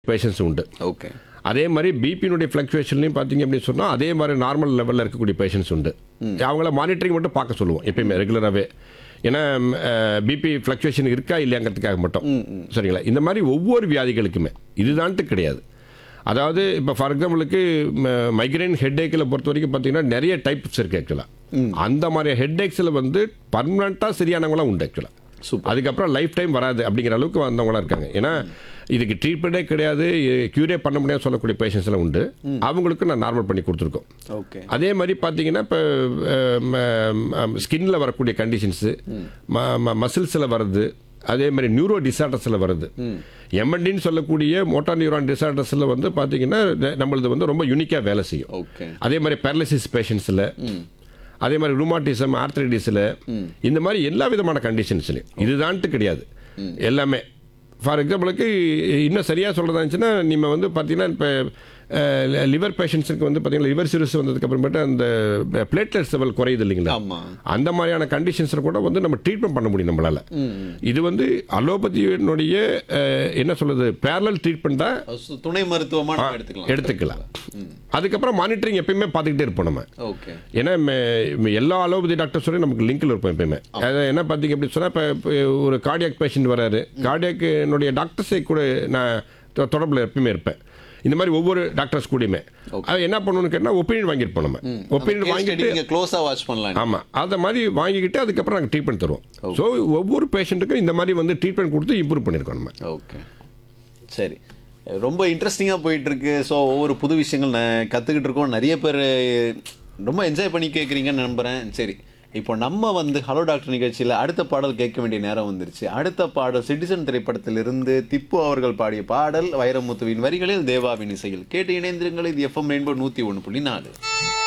Patients உண்டு okay அதே மாதிரி பிபியினுடைய ஃப்ளக்சுவேஷன்லையும் பார்த்தீங்க அப்படின்னு சொன்னால் அதே மாதிரி நார்மல் லெவலில் இருக்கக்கூடிய பேஷண்ட்ஸ் உண்டு அவங்கள மானிட்டரிங் மட்டும் பார்க்க சொல்லுவோம் எப்பயுமே ரெகுலராகவே ஏன்னா பிபி ஃப்ளக்சுவேஷன் இருக்கா இல்லையாங்கிறதுக்காக மட்டும் சரிங்களா இந்த மாதிரி ஒவ்வொரு வியாதிகளுக்குமே இதுதான்ட்டு கிடையாது அதாவது இப்போ ஃபார் எக்ஸாம்பிளுக்கு மைக்ரைன் ஹெட்ஏக்கில் பொறுத்த வரைக்கும் பார்த்தீங்கன்னா நிறைய டைப்ஸ் இருக்குது ஆக்சுவலாக அந்த மாதிரி ஹெட்ஏக்ஸில் வந்து பர்மனண்ட்டாக சரியானவங்களாம் உண்டு ஆக்சுவலாக Super. அதுக்கப்புறம் லைஃப் டைம் வராது அப்படிங்கிற அளவுக்கு வந்தவங்களாம் இருக்காங்க ஏன்னா இதுக்கு ட்ரீட்மெண்ட்டே கிடையாது க்யூரே பண்ண முடியாது சொல்லக்கூடிய பேஷண்ட்ஸ் எல்லாம் உண்டு அவங்களுக்கு நான் நார்மல் பண்ணி கொடுத்துருக்கோம் ஓகே அதே மாதிரி பார்த்தீங்கன்னா இப்போ ஸ்கின்ல வரக்கூடிய கண்டிஷன்ஸு மசில்ஸில் வர்றது அதே மாதிரி நியூரோ டிசார்டர்ஸில் வருது எம்என்டின்னு சொல்லக்கூடிய மோட்டார் நியூரான் டிசார்டர்ஸில் வந்து பார்த்தீங்கன்னா ந- நம்மளது வந்து ரொம்ப யூனிக்காக வேலை செய்யும் ஓகே அதே மாதிரி பேரலிசிஸ் பேஷண்ட்ஸில் அதே மாதிரி ருமாட்டிசம் ஆர்த்ரைட்டிஸில் இந்த மாதிரி எல்லா விதமான கண்டிஷன்ஸ்லையும் இதுதான்ட்டு கிடையாது எல்லாமே ஃபார் எக்ஸாம்பிளுக்கு இன்னும் சரியாக சொல்கிறதா இருந்துச்சுன்னா நீங்கள் வந்து பார்த்தீங்கன்னா இப்போ லிவர் பேஷண்ட்ஸுக்கு வந்து பார்த்தீங்கன்னா லிவர் சிறுஸ் வந்ததுக்கு அப்புறமேட்டு அந்த பிளேட்லெட்ஸ் லெவல் குறையுது இல்லைங்களா ஆமா அந்த மாதிரியான கண்டிஷன்ஸில் கூட வந்து நம்ம ட்ரீட்மெண்ட் பண்ண முடியும் நம்மளால இது வந்து அலோபதியினுடைய அஹ், என்ன சொல்றது பேரலல் ட்ரீட்மெண்ட் தான் சு- துணை மருத்துவமா நம்ம எடுத்துக்கலாம் எடுத்துக்கலாம் அதுக்கப்புறம் மானிட்டரிங் எப்பயுமே பார்த்துக்கிட்டே இருப்போம் நம்ம ஓகே ஏன்னா ம- ம- எல்லா அலோபதி டாக்டர்ஸோடய நமக்கு லிங்க்ல இருப்போம் எப்பயுமே அது என்ன பார்த்தீங்க அப்படின்னு சொன்னால் இப்போ ஒரு கார்டியாக் பேஷண்ட் வராரு கார்டியாக் என்னுடைய டாக்டர்ஸை கூட நான் தொ- தொடர்புல எப்பயுமே இருப்பேன் இந்த மாதிரி ஒவ்வொரு டாக்டர்ஸ் கூடயுமே அது என்ன பண்ணணும்னு கேட்டால் ஒப்பீனியன் வாங்கியிருப்போம் நம்ம ஒப்பீனியன் வாங்கிட்டு நீங்க க்ளோஸா வாட்ச் பண்ணலாம் ஆமாம் அதை மாதிரி வாங்கிக்கிட்டு அதுக்கப்புறம் நாங்கள் ட்ரீட்மெண்ட் தருவோம் ஸோ ஒவ்வொரு பேஷண்ட்டுக்கும் இந்த மாதிரி வந்து ட்ரீட்மெண்ட் கொடுத்து இம்ப்ரூவ் பண்ணியிருக்கோம் நம்ம ஓகே சரி ரொம்ப இன்ட்ரெஸ்டிங்காக போயிட்டு இருக்கு ஸோ ஒவ்வொரு புது விஷயங்கள் நான் கற்றுக்கிட்டு இருக்கோம் நிறைய பேர் ரொம்ப என்ஜாய் பண்ணி கேட்குறீங்கன்னு நம்புகிறேன் சரி இப்போ நம்ம வந்து ஹலோ டாக்டர் நிகழ்ச்சியில் அடுத்த பாடல் கேட்க வேண்டிய நேரம் வந்துருச்சு அடுத்த பாடல் சிட்டிசன் திரைப்படத்திலிருந்து திப்பு அவர்கள் பாடிய பாடல் வைரமுத்துவின் வரிகளில் தேவாவின் இசையில் கேட்டு இணைந்திருங்கள் இது எஃப்எம் ரெயின்போ நூற்றி ஒன்று புள்ளி நாலு